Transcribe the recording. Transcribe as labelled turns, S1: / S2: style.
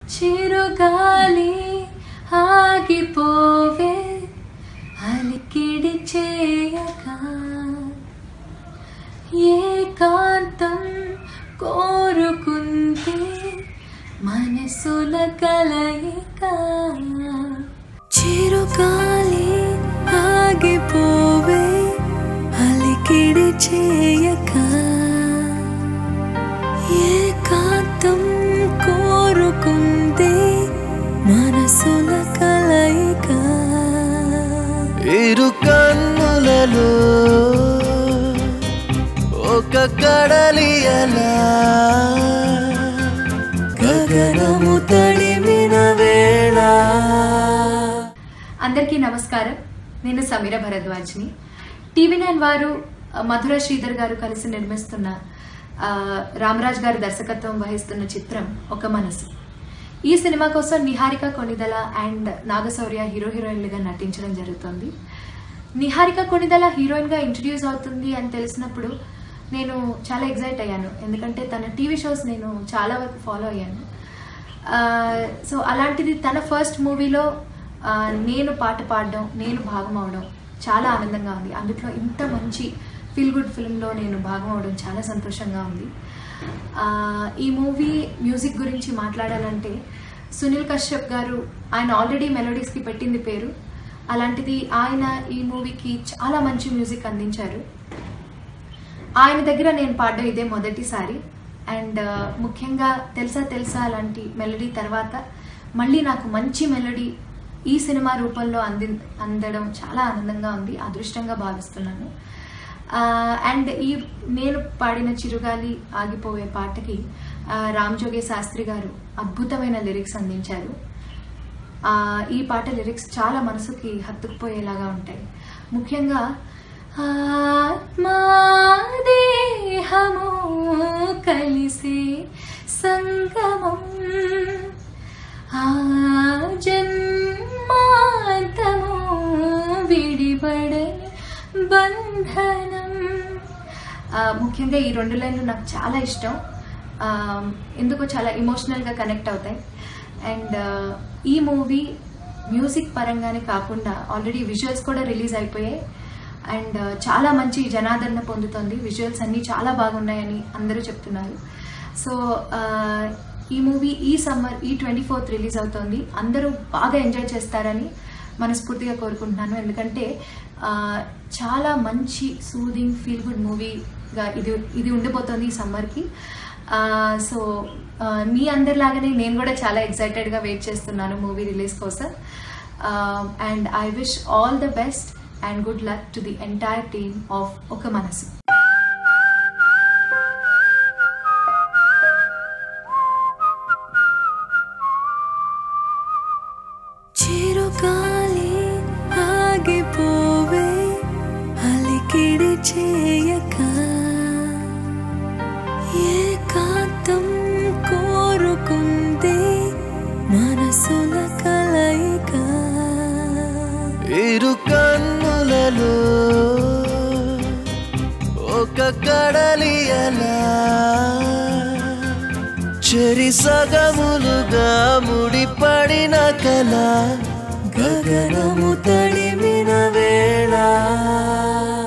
S1: చిరుగాలి ఆగిపోవే అలికిడి చేయక ఏకాంతం కోరుకుంటే మనసుల కలయిక చిరుగాలి ఆగిపోవే అలికిడి చేయక ఏకాంతం కోరుకుంటే మనసుల కలయిక
S2: ఇరు కన్నులలో ఒక కడలి అలా గగనము తడిమిన వేళ
S1: అందరికీ నమస్కారం నేను సమీర భరద్వాజ్ని టీవీ నైన్ వారు ఆ, మధుర శ్రీధర్ గారు కలిసి నిర్మిస్తున్న ఆ, రామరాజ్ గారు దర్శకత్వం వహిస్తున్న చిత్రం ఒక మనసు ఈ సినిమా కోసం నిహారిక కొణిదల అండ్ నాగశౌర్య హీరో హీరోయిన్లుగా నటించడం జరుగుతుంది నిహారిక కొణిదల హీరోయిన్గా ఇంట్రడ్యూస్ అవుతుంది అని తెలిసినప్పుడు నేను చాలా ఎగ్జైట్ అయ్యాను ఎందుకంటే తన టీవీ షోస్ నేను చాలా వరకు ఫాలో అయ్యాను సో అలాంటిది తన ఫస్ట్ మూవీలో నేను పాట పాడడం నేను భాగం అవడం చాలా ఆనందంగా ఉంది అందులో ఇంత మంచి ఫీల్ గుడ్ ఫిల్మ్లో నేను భాగం అవడం చాలా సంతోషంగా ఉంది ఆ, ఈ మూవీ మ్యూజిక్ గురించి మాట్లాడాలంటే సునీల్ కశ్యప్ గారు ఆయన ఆల్రెడీ మెలోడీస్కి పెట్టింది పేరు అలాంటిది ఆయన ఈ మూవీకి చాలా మంచి మ్యూజిక్ అందించారు ఆయన దగ్గర నేను పాడడం ఇదే మొదటిసారి అండ్ ముఖ్యంగా తెలుసా తెలుసా లాంటి మెలడీ తర్వాత మళ్ళీ నాకు మంచి మెలడీ ఈ సినిమా రూపంలో అంది అందడం చాలా ఆనందంగా ఉంది అదృష్టంగా భావిస్తున్నాను అండ్ ఈ నేను పాడిన చిరుగాలి ఆగిపోయే పాటకి ఆ, రామ్ జోగే శాస్త్రి గారు అద్భుతమైన లిరిక్స్ అందించారు ఆ, ఈ పాట లిరిక్స్ చాలా మనసుకి హత్తుకుపోయేలాగా ఉంటాయి ముఖ్యంగా ఆత్మాదేహము కలిసే సంగమం ఆ జన్మాంతము విడిపడని బంధనం ఆ, ముఖ్యంగా ఈ రెండు లైన్లు నాకు చాలా ఇష్టం ఆ, ఎందుకో చాలా ఇమోషనల్గా కనెక్ట్ అవుతాయి అండ్ ఈ మూవీ మ్యూజిక్ పరంగానే కాకుండా ఆల్రెడీ విజువల్స్ కూడా రిలీజ్ అయిపోయాయి అండ్ చాలా మంచి జనాదరణ పొందుతుంది విజువల్స్ అన్నీ చాలా బాగున్నాయని అందరూ చెప్తున్నారు సో ఈ మూవీ ఈ సమ్మర్ ఈ ట్వంటీ ఫోర్త్ రిలీజ్ అవుతోంది అందరూ బాగా ఎంజాయ్ చేస్తారని మనస్ఫూర్తిగా కోరుకుంటున్నాను ఎందుకంటే ఆ, చాలా మంచి సూదింగ్ ఫీల్ గుడ్ మూవీగా ఇది ఇది ఉండిపోతుంది ఈ సమ్మర్కి సో మీ అందరిలాగానే నేను కూడా చాలా ఎక్సైటెడ్గా వెయిట్ చేస్తున్నాను మూవీ రిలీజ్ కోసం and I wish all the best and good luck to the entire team of Oka Manasu చిరుగాలి ఆగిపోవే అలికిడి చేయక ఏకాంతం కోరుకుందే మనసుల కలయిక
S2: ఇరు కన్నులలో ఒక కడలి అలా చెరి సగములుగా ముడిపడిన కల గగనము తడిమిన వేళ